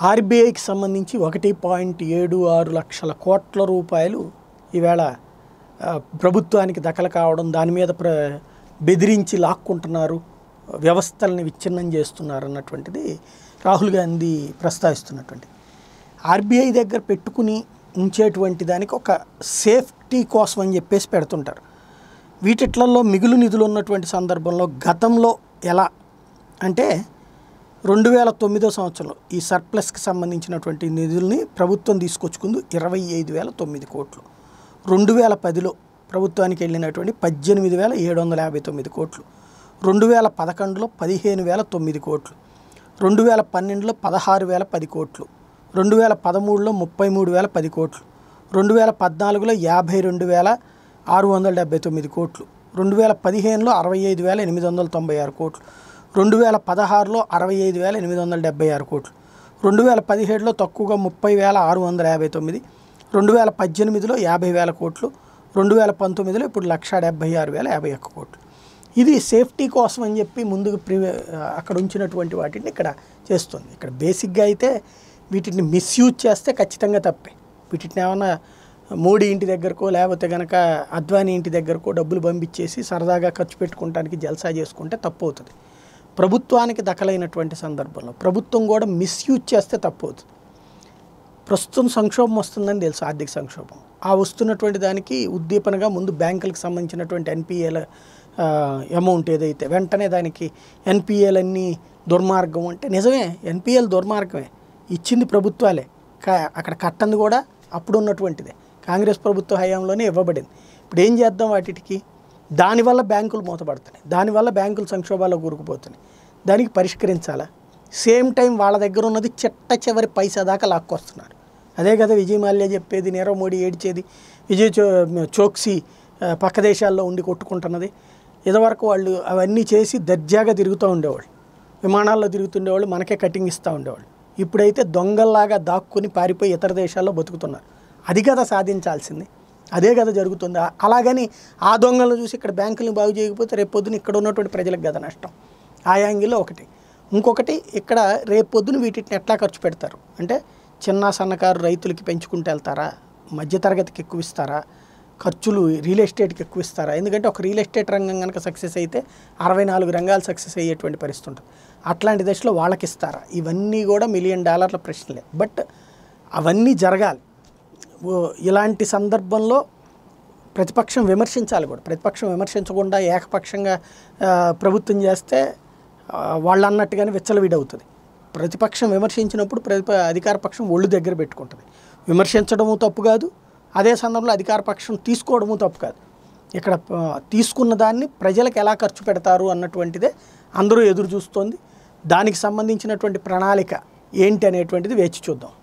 ఆర్బీఐకి సంబంధించి ఒకటి పాయింట్ ఏడు ఆరు లక్షల కోట్ల రూపాయలు ఈవేళ ఆ, ప్రభుత్వానికి దఖలు కావడం దాని మీద ప్ర బెదిరించి లాక్కుంటున్నారు వ్యవస్థల్ని విచ్ఛిన్నం చేస్తున్నారు అన్నటువంటిది రాహుల్ గాంధీ ప్రస్తావిస్తున్నటువంటి ఆర్బీఐ దగ్గర పెట్టుకుని ఉంచేటువంటి దానికి ఒక సేఫ్టీ కోసం అని చెప్పేసి పెడుతుంటారు వీటిట్లలో మిగులు నిధులు ఉన్నటువంటి సందర్భంలో గతంలో ఎలా అంటే రెండు వేల తొమ్మిదో సంవత్సరంలో ఈ సర్ప్లస్కి సంబంధించినటువంటి నిధుల్ని ప్రభుత్వం తీసుకొచ్చుకుంది ఇరవై ఐదు వేల తొమ్మిది కోట్లు రెండు వేల పదిలో ప్రభుత్వానికి వెళ్ళినటువంటి పద్దెనిమిది వేల ఏడు వందల యాభై తొమ్మిది కోట్లు రెండు వేల పదకొండులో పదిహేను వేల తొమ్మిది కోట్లు రెండు వేల పన్నెండులో పదహారు వేల పది కోట్లు రెండు వేల పదమూడులో ముప్పై మూడు వేల పది కోట్లు రెండు వేల పద్నాలుగులో యాభై రెండు వేల ఆరు వందల డెబ్బై తొమ్మిది కోట్లు రెండు వేల పదిహేనులో అరవై ఐదు వేల ఎనిమిది వందల తొంభై ఆరు కోట్లు రెండు వేల పదహారులో అరవై ఐదు వేల ఎనిమిది వందల డెబ్బై ఆరు కోట్లు రెండు వేల పదిహేడులో తక్కువగా ముప్పై వేల ఆరు వందల యాభై తొమ్మిది రెండు వేల పద్దెనిమిదిలో యాభై వేల కోట్లు రెండు వేల పంతొమ్మిదిలో ఇప్పుడు లక్ష డెబ్బై ఆరు వేల యాభై ఒక్క కోట్లు ఇది సేఫ్టీ కోసం అని చెప్పి ముందుకు ప్రి అక్కడ ఉంచినటువంటి వాటిని ఇక్కడ చేస్తుంది ఇక్కడ బేసిక్గా అయితే వీటిని మిస్యూజ్ చేస్తే ఖచ్చితంగా తప్పే వీటిని ఏమన్నా మోడీ ఇంటి దగ్గరకో లేకపోతే కనుక అద్వానీ ఇంటి దగ్గరకో డబ్బులు పంపించేసి సరదాగా ఖర్చు పెట్టుకోవడానికి జల్సా చేసుకుంటే తప్పు అవుతుంది ప్రభుత్వానికి దఖలైనటువంటి సందర్భంలో ప్రభుత్వం కూడా మిస్యూజ్ చేస్తే తప్పు అవుతుంది ప్రస్తుతం సంక్షోభం వస్తుందని తెలుసు ఆర్థిక సంక్షోభం ఆ వస్తున్నటువంటి దానికి ఉద్దీపనగా ముందు బ్యాంకులకు సంబంధించినటువంటి ఎన్పిఏల అమౌంట్ ఏదైతే వెంటనే దానికి ఎన్పిఏలన్నీ దుర్మార్గం అంటే నిజమే ఎన్పిఎల్ దుర్మార్గమే ఇచ్చింది ప్రభుత్వాలే కా అక్కడ కట్టంది కూడా అప్పుడు ఉన్నటువంటిదే కాంగ్రెస్ ప్రభుత్వ హయాంలోనే ఇవ్వబడింది ఇప్పుడు ఏం చేద్దాం వాటికి దానివల్ల బ్యాంకులు మూతపడుతున్నాయి దానివల్ల బ్యాంకులు సంక్షోభాల్లో కూరుకుపోతున్నాయి దానికి పరిష్కరించాలా సేమ్ టైం వాళ్ళ దగ్గర ఉన్నది చిట్ట చివరి పైసా దాకా లాక్కొస్తున్నారు అదే కదా విజయ్ మాల్యా చెప్పేది నీరవ్ మోడీ ఏడ్చేది విజయ్ చో చోక్సీ ఆ, పక్క దేశాల్లో ఉండి కొట్టుకుంటున్నది ఇదివరకు వాళ్ళు అవన్నీ చేసి దర్జాగా తిరుగుతూ ఉండేవాళ్ళు విమానాల్లో తిరుగుతుండేవాళ్ళు మనకే కటింగ్ ఇస్తూ ఉండేవాళ్ళు ఇప్పుడైతే దొంగల్లాగా దాక్కుని పారిపోయి ఇతర దేశాల్లో బతుకుతున్నారు అది కదా సాధించాల్సింది అదే కదా జరుగుతుంది ఆ- అలాగని ఆ దొంగలను చూసి ఇక్కడ బ్యాంకులను బాగు చేయకపోతే రేపు పొద్దున ఇక్కడ ఉన్నటువంటి ప్రజలకు కదా నష్టం ఆ యాంగిల్లో ఒకటి ఇంకొకటి ఇక్కడ రేపు పొద్దున వీటిని ఎట్లా ఖర్చు పెడతారు అంటే చిన్న సన్నకారు రైతులకి పెంచుకుంటూ వెళ్తారా మధ్యతరగతికి ఎక్కువ ఇస్తారా ఖర్చులు రియల్ ఎస్టేట్కి ఎక్కువ ఇస్తారా ఎందుకంటే ఒక రియల్ ఎస్టేట్ రంగం కనుక సక్సెస్ అయితే అరవై నాలుగు రంగాలు సక్సెస్ అయ్యేటువంటి పరిస్థితి ఉంటుంది అట్లాంటి దశలో వాళ్ళకి ఇస్తారా ఇవన్నీ కూడా మిలియన్ డాలర్ల ప్రశ్నలే బట్ అవన్నీ జరగాలి ఓ ఇలాంటి సందర్భంలో ప్రతిపక్షం విమర్శించాలి కూడా ప్రతిపక్షం విమర్శించకుండా ఏకపక్షంగా ఆ, ప్రభుత్వం చేస్తే ఆ, వాళ్ళు అన్నట్టుగానే విచ్చలవిడవుతుంది ప్రతిపక్షం విమర్శించినప్పుడు ప్రతిప అధికార పక్షం ఒళ్ళు దగ్గర పెట్టుకుంటుంది విమర్శించడము తప్పు కాదు అదే సందర్భంలో అధికార పక్షం తీసుకోవడము తప్పు కాదు ఇక్కడ ఆ, తీసుకున్న దాన్ని ప్రజలకు ఎలా ఖర్చు పెడతారు అన్నటువంటిదే అందరూ ఎదురు చూస్తోంది దానికి సంబంధించినటువంటి ప్రణాళిక ఏంటి అనేటువంటిది వేచి చూద్దాం